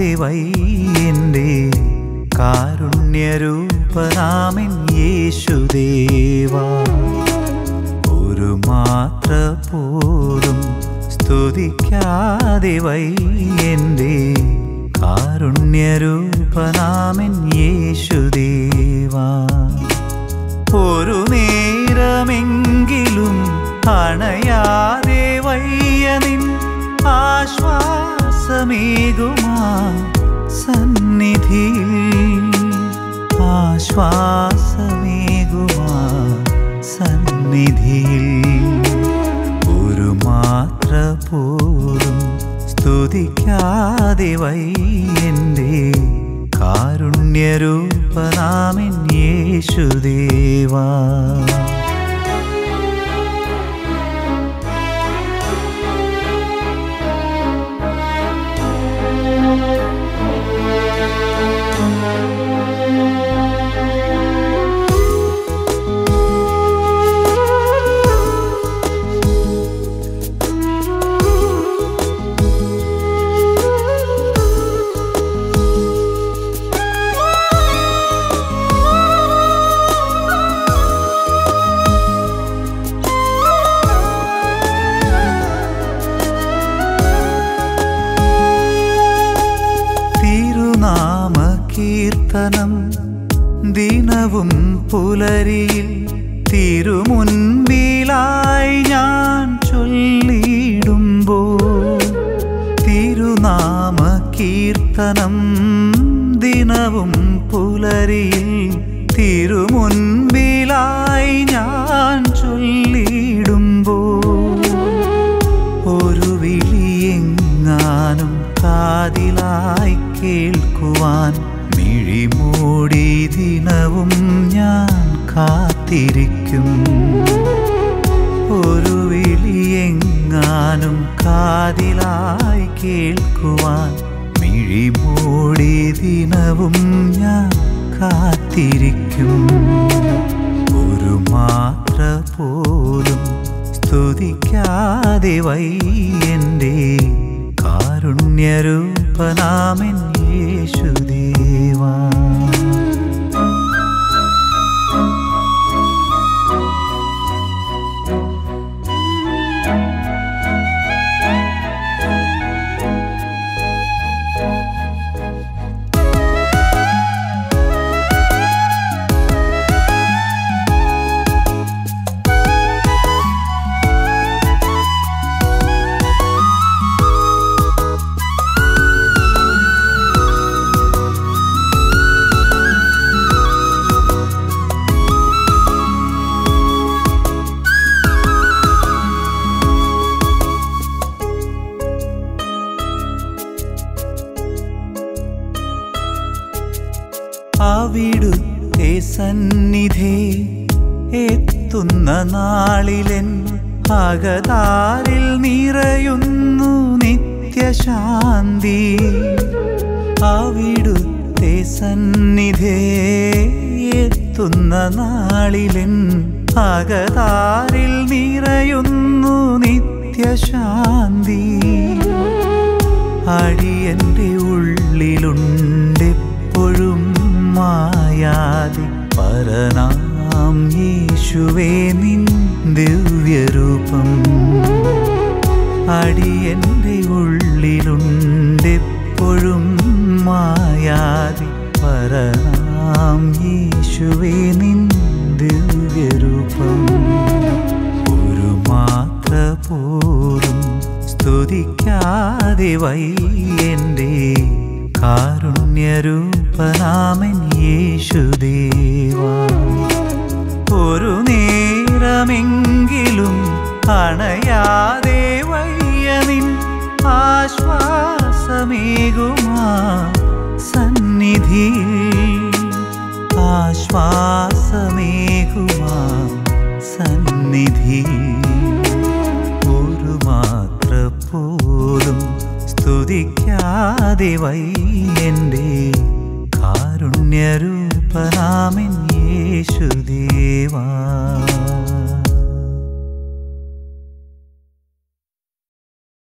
സ്തുതിക്കാതെ വയ്യൻ്റെ കാരുണ്യരൂപനാമൻ യേശുദേവാ ഒരു മാത്ര പോലും സ്തുതിക്കാതെ വയ്യൻ്റെ കാരുണ്യരൂപനാമൻ യേശുദേവാ ഒരു നേരമെങ്കിലും അണയാതെ വയ്യ നിൻ ആശ്വാസമേകുമാ സന്നിധിയിൽ ആശ്വാസമേകുമാ സന്നിധിയിൽ ഒരു മാത്ര പോലും സ്തുതിക്കാതെ വയ്യൻ്റെ കാരുണ്യരൂപനാമൻ യേശുദേവാ തിരുനാമ കീർത്തനം ദിനവും പുലരിയിൽ തിരുമുൻപിലായി ഞാൻ ചൊല്ലിടുമ്പോൾ തിരുനാമ കീർത്തനം ദിനവും പുലരിയിൽ തിരുമുൻപിലായി ഞാൻ ചൊല്ലിടുമ്പോൾ ഒരു വിളിയെങ്ങാനും കാതിലായി കേൾക്കുവാൻ മിഴിമൂടി ദിനവും ഞാൻ കാത്തിരിക്കും ഒരു വിളിയെങ്ങാനും കാതിലായി കേൾക്കുവാൻ മിഴിമൂടി ദിനവും ഞാൻ കാത്തിരിക്കും ഒരു മാത്ര പോലും സ്തുതിക്കാതെ വയ്യൻ്റെ കാരുണ്യരൂപനാമൻ യേശുദേവാ അവിടുത്തെ സന്നിധി എത്തുന്ന നാളിലെൻ അകതാരിൽ നിറയുന്നു നിത്യശാന്തി അവിടുത്തെ സന്നിധി എത്തുന്ന നാളിലെൻ അകതാരിൽ നിറയുന്നു നിത്യശാന്തി അടിയന്റെ ഉള്ളിലുണ്ടെപ്പോഴും മായാതെ പരനാം യേശുവേ നിൻ ദിവ്യരൂപം അടിയന്റെ ഉള്ളിലുണ്ടെപ്പോഴും മായാതെ പരനാം യേശുവേ നിൻ ദിവ്യരൂപം ഒരു മാത്ര പോലും സ്തുതിക്കാതെ വയ്യൻ്റെ കാരുണ്യരൂപനാമൻ യേശുദേവാ ഒരു നേരമെങ്കിലും അണയാതെ വയ്യ നിൻ ആശ്വാസമേകുമാ സന്നിധിയിൽ ആശ്വാസമേകുമാ സന്നിധിയിൽ ഒരു മാത്ര പോലും സ്തുതിക്കാതെ വയ്യൻ്റെ കാരുണ്യരൂപനാമൻ യേശുദേവാ